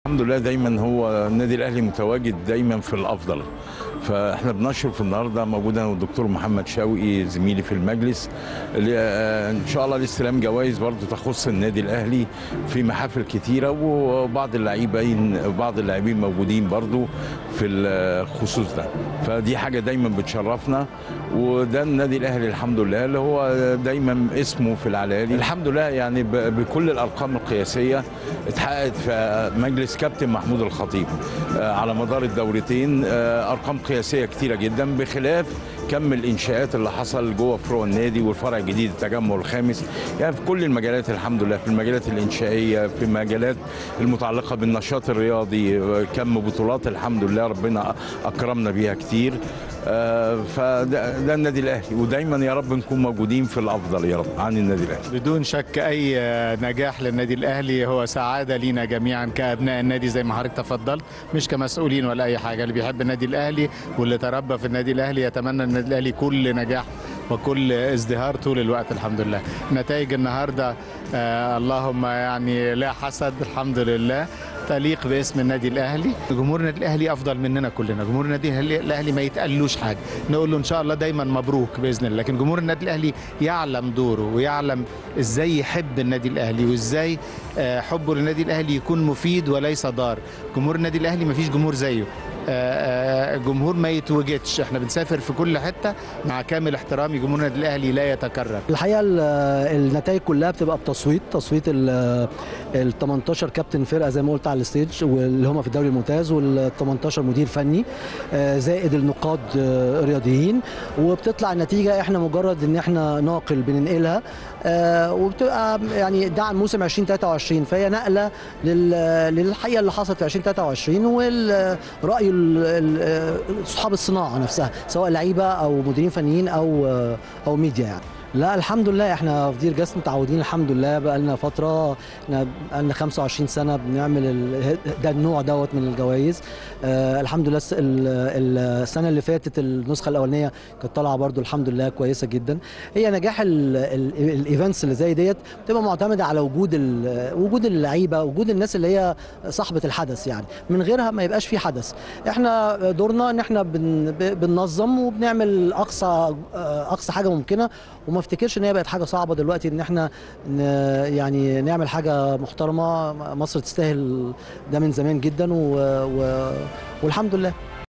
الحمد لله دايما هو النادي الاهلي متواجد دايما في الافضل فاحنا بنشرف النهارده موجود انا والدكتور محمد شوقي زميلي في المجلس اللي آه، ان شاء الله لاستلام جوائز برضو تخص النادي الاهلي في محافل كتيره وبعض اللاعبين بعض اللاعبين موجودين برضو في الخصوص ده فدي حاجه دايما بتشرفنا وده النادي الاهلي الحمد لله اللي هو دايما اسمه في العلالي الحمد لله يعني ب- بكل الارقام القياسيه اتحققت في مجلس كابتن محمود الخطيب آه، على مدار الدورتين آه، ارقام قياسيه كتيره جدا بخلاف كم الانشاءات اللي حصل جوه فروع النادي والفرع الجديد التجمع الخامس يعني في كل المجالات الحمد لله في المجالات الانشائيه في المجالات المتعلقه بالنشاط الرياضي آه، كم بطولات الحمد لله ربنا اكرمنا بيها كتير آه، فده ده النادي الاهلي ودايما يا رب نكون موجودين في الافضل يا رب عن النادي الاهلي بدون شك اي نجاح للنادي الاهلي هو سعاده لينا جميعا كابناء النادي زي ما حضرتك تفضلت مش كمسؤولين ولا اي حاجه اللي بيحب النادي الاهلي واللي تربى في النادي الاهلي يتمنى النادي الاهلي كل نجاح وكل ازدهار طول الوقت الحمد لله نتائج النهارده آه اللهم يعني لا حسد الحمد لله تليق باسم النادي الاهلي جمهور النادي الاهلي افضل مننا كلنا جمهور النادي الاهلي ما يتقالوش حاجه نقول له ان شاء الله دايما مبروك باذن الله لكن جمهور النادي الاهلي يعلم دوره ويعلم ازاي يحب النادي الاهلي وازاي آه، حبه للنادي الاهلي يكون مفيد وليس ضار جمهور النادي الاهلي ما فيش جمهور زيه آه، آه، جمهور ما يتوجدش احنا بنسافر في كل حته مع كامل احترامي جمهور النادي الاهلي لا يتكرر الحقيقه ال- النتائج كلها بتبقى بتصويت تصويت ال ال 18 كابتن فرقه زي ما قلت على الستيج واللي هم في الدوري الممتاز وال 18 مدير فني آه، زائد النقاد آه، رياضيين وبتطلع النتيجه احنا مجرد ان احنا ناقل بننقلها آه، وبتبقى يعني ده عن موسم 2023 فهي نقله لل- للحقيقه اللي حصلت في 2023 والراي ال- ال- اصحاب الصناعه نفسها سواء لعيبه او مديرين فنيين او او ميديا يعني لا الحمد لله احنا في دير جاس متعودين الحمد لله بقى لنا فتره احنا بقى لنا 25 سنه بنعمل ال- ده النوع دوت من الجوائز آه الحمد لله الس- ال- ال- السنه اللي فاتت النسخه الاولانيه كانت طالعه برضو الحمد لله كويسه جدا هي نجاح ال- ال- الايفنتس اللي زي ديت بتبقى معتمده على وجود ال- وجود اللعيبه وجود الناس اللي هي صاحبه الحدث يعني من غيرها ما يبقاش في حدث احنا دورنا ان احنا بن ب- بننظم وبنعمل اقصى اقصى حاجه ممكنه وما افتكرش ان هي بقت حاجه صعبه دلوقتي ان احنا ن يعني نعمل حاجه محترمه مصر تستاهل ده من زمان جدا و و والحمد لله